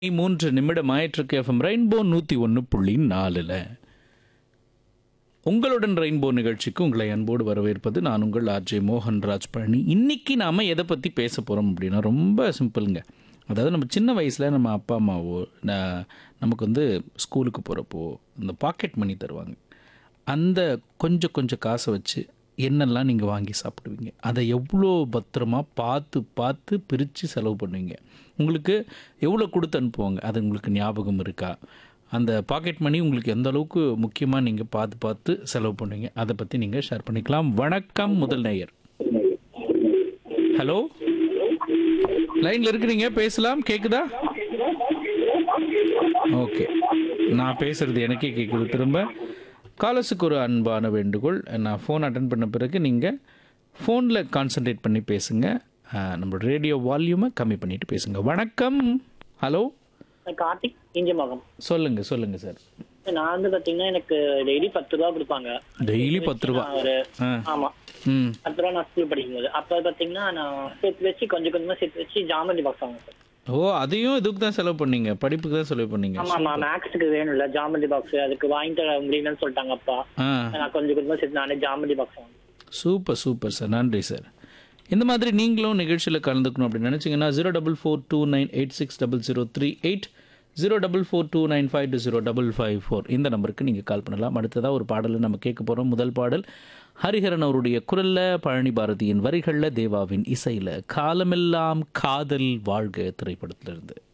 மூன்று நிமிடம் ஆயிற்றுக்கு FM rainbow நூற்றி ஒன்று புள்ளி நாலில் உங்களுடன் ரெயின்போ நிகழ்ச்சிக்கு உங்களை அன்போடு வரவேற்பது நான் உங்கள் ஆர்ஜே மோகன்ராஜ் பழனி இன்னைக்கு நாம் எதை பற்றி பேச போகிறோம் அப்படின்னா ரொம்ப சிம்பிளுங்க அதாவது நம்ம சின்ன வயசில் நம்ம அப்பா அம்மாவோ ந- நமக்கு வந்து ஸ்கூலுக்கு போகிறப்போ இந்த பாக்கெட் மணி தருவாங்க அந்த கொஞ்சம் கொஞ்சம் காசை வச்சு என்னெல்லாம் நீங்கள் வாங்கி சாப்பிடுவீங்க அதை எவ்வளோ பத்திரமா பார்த்து பார்த்து பிரித்து செலவு பண்ணுவீங்க உங்களுக்கு எவ்வளோ கொடுத்து அனுப்புவாங்க அது உங்களுக்கு ஞாபகம் இருக்கா அந்த பாக்கெட் மணி உங்களுக்கு எந்த அளவுக்கு முக்கியமாக நீங்கள் பார்த்து பார்த்து செலவு பண்ணுவீங்க அதை பற்றி நீங்கள் ஷேர் பண்ணிக்கலாம் வணக்கம் முதல் நேயர் ஹலோ லைனில் இருக்கிறீங்க பேசலாம் கேட்குதா ஓகே நான் பேசுகிறது எனக்கே கேட்குது திரும்ப காலஸுக்கு ஒரு அன்பான வேண்டுகோள் நான் ஃபோன் அட்டன் பண்ண பிறகு நீங்கள் ஃபோனில் கான்சென்ட்ரேட் பண்ணி பேசுங்க அஹ், நம்மளோட ரேடியோ வால்யூமை கம்மி பண்ணிட்டு பேசுங்க வணக்கம் ஹலோ கார்த்திக் இஞ்சமகம் சொல்லுங்கள் சொல்லுங்கள் சார் நான் வந்து பாத்தீங்கன்னா எனக்கு டெய்லி பத்து ரூபா கொடுப்பாங்க டெய்லி பத்து ரூபா நான் ஒரு ஆ ஆமா ம் பத்து ரூபா நான் ஸ்கூல் படிக்கும்போது அப்ப பாத்தீங்கன்னா நான் சேர்த்து வச்சு கொஞ்சம் கொஞ்சமா சேர்த்து வச்சு ஜாமெண்ட்ரி பாக்ஸ் வாங்க சார் ஓ அதையும் இதுக்கு தான் செலவு பண்ணீங்க படிப்புக்கு தான் செலவு பண்ணீங்க ஆமா ஆமா மேக்ஸுக்கு வேணும்ல ஜாமெண்ட்ரி பாக்ஸ் அதுக்கு வாங்கி தர முடியலன்னு சொல்லிட்டாங்க அப்பா ஆ நான் கொஞ்சம் கொஞ்சமா சேர்த்து நானே ஜாமெண்ட்ரி பாக்ஸ் வாங்கினேன் சூப்பர் சூப்பர் சார் நன்றி சார் இந்த மாதிரி நீங்களும் நிகழ்ச்சியில் கலந்துக்கணும் அப்படின்னு நினச்சிங்கன்னா zero double four two nine eight six double zero three eight zero double four two nine five two zero double five four இந்த நம்பருக்கு நீங்கள் கால் பண்ணலாம் அடுத்ததாக ஒரு பாடலை நம்ம கேட்க போகிறோம் முதல் பாடல் ஹரிஹரன் அவருடைய குரலில் பழனி பாரதியின் வரிகளில் தேவாவின் இசையில் காலமெல்லாம் காதல் வாழ்க திரைப்படத்திலிருந்து